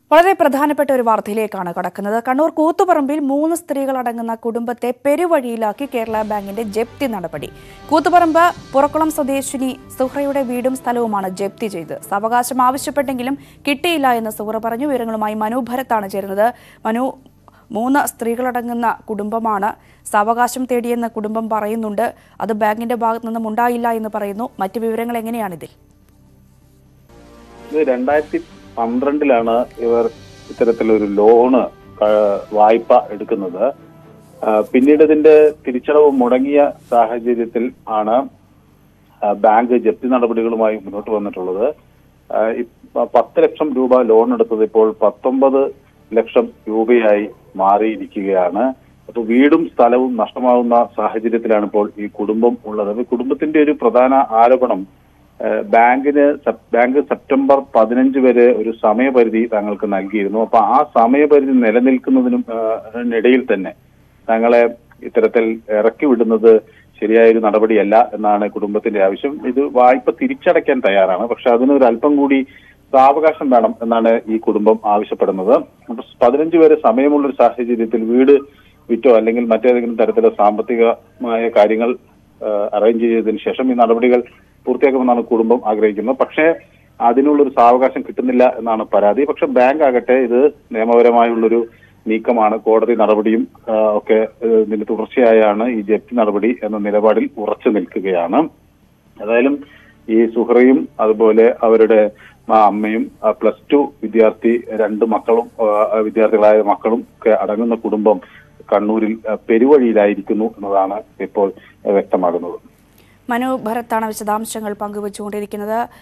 വളരെ പ്രധാനപ്പെട്ട ഒരു വാർത്തയിലേക്കാണ് കടക്കുന്നത് കണ്ണൂർ കൂത്തുപറമ്പിൽ മൂന്ന് സ്ത്രീകൾ അടങ്ങുന്ന കുടുംബത്തെ പെരുവഴിയിലാക്കി കേരള ബാങ്കിന്റെ ജപ്തി നടപടി കൂത്തുപറമ്പ് പുറക്കുളം സ്വദേശിനി സുഹ്രയുടെ വീടും സ്ഥലവുമാണ് ജപ്തി ചെയ്തത് സാവകാശം ആവശ്യപ്പെട്ടെങ്കിലും കിട്ടിയില്ല എന്ന് സുഹ്ര പറഞ്ഞു വിവരങ്ങളുമായി മനു ഭരത്താണ് ചേരുന്നത് മനു മൂന്ന് സ്ത്രീകളടങ്ങുന്ന കുടുംബമാണ് സാവകാശം തേടിയെന്ന് കുടുംബം പറയുന്നുണ്ട് അത് ബാങ്കിന്റെ ഭാഗത്തു നിന്നും ഉണ്ടായില്ല എന്ന് പറയുന്നു മറ്റു വിവരങ്ങൾ എങ്ങനെയാണിതിൽ ഇത് രണ്ടായിരത്തി പന്ത്രണ്ടിലാണ് ഇവർ ഇത്തരത്തിലൊരു ലോണ് ക- വായ്പ എടുക്കുന്നത് ആ, പിന്നീട് ഇതിന്റെ തിരിച്ചടവ് മുടങ്ങിയ സാഹചര്യത്തിൽ ആണ് ആ, ബാങ്ക് ജപ്തി നടപടികളുമായി മുന്നോട്ട് വന്നിട്ടുള്ളത് ആ, ഇപ്പ- പത്ത് ലക്ഷം രൂപ ലോൺ എടുത്തത് ഇപ്പോൾ പത്തൊമ്പത് ലക്ഷം രൂപയായി മാറിയിരിക്കുകയാണ് അപ്പൊ വീടും സ്ഥലവും നഷ്ടമാവുന്ന സാഹചര്യത്തിലാണ് ഇപ്പോൾ ഈ കുടുംബം ഉള്ളത് അപ്പൊ കുടുംബത്തിന്റെ ഒരു പ്രധാന ആരോപണം ഏഹ് ബാങ്കിന് സെപ്- ബാങ്ക് സെപ്റ്റംബർ പതിനഞ്ച് വരെ ഒരു സമയപരിധി താങ്കൾക്ക് നൽകിയിരുന്നു അപ്പൊ ആ സമയപരിധി നിലനിൽക്കുന്നതിനും ഏഹ്, ഇടയിൽ തന്നെ താങ്കളെ ഇത്തരത്തിൽ ഇറക്കി വിടുന്നത് ശരിയായ ഒരു നടപടിയല്ല എന്നാണ് കുടുംബത്തിന്റെ ആവശ്യം ഇത് വായ്പ തിരിച്ചടയ്ക്കാൻ തയ്യാറാണ് പക്ഷെ അതിനൊരു അല്പം കൂടി സാവകാശം വേണം എന്നാണ് ഈ കുടുംബം ആവശ്യപ്പെടുന്നത് അപ്പൊ പതിനഞ്ച് വരെ സമയമുള്ള ഒരു സാഹചര്യത്തിൽ വീട് വിറ്റോ അല്ലെങ്കിൽ മറ്റേതെങ്കിലും തരത്തിലുള്ള സാമ്പത്തികമായ കാര്യങ്ങൾ അറേഞ്ച് ചെയ്തതിനു ശേഷം ഈ നടപടികൾ പൂർത്തിയാക്കുമെന്നാണ് കുടുംബം ആഗ്രഹിക്കുന്നത് പക്ഷേ അതിനുള്ളൊരു സാവകാശം കിട്ടുന്നില്ല എന്നാണ് പരാതി പക്ഷെ ബാങ്ക് ആകട്ടെ ഇത് നിയമപരമായുള്ളൊരു നീക്കമാണ് കോടതി നടപടിയും ആ, ഒക്കെ ഏഹ്, ഇതിന്റെ തുടർച്ചയായാണ് ഈ ജപ്തി നടപടി എന്ന നിലപാടിൽ ഉറച്ചു നിൽക്കുകയാണ് ഏതായാലും ഈ സുഹറയും അതുപോലെ അവരുടെ ആ അമ്മയും ആ പ്ലസ് ടു വിദ്യാർത്ഥി രണ്ട് മക്കളും ആ, വിദ്യാർത്ഥികളായ മക്കളും ഒക്കെ അടങ്ങുന്ന കുടുംബം കണ്ണൂരിൽ ആ, പെരുവഴിയിലായിരിക്കുന്നു എന്നതാണ് ഇപ്പോൾ വ്യക്തമാകുന്നത് മനു ഭരത്താണ് വിശദാംശങ്ങൾ പങ്കുവച്ചുകൊണ്ടിരിക്കുന്നത്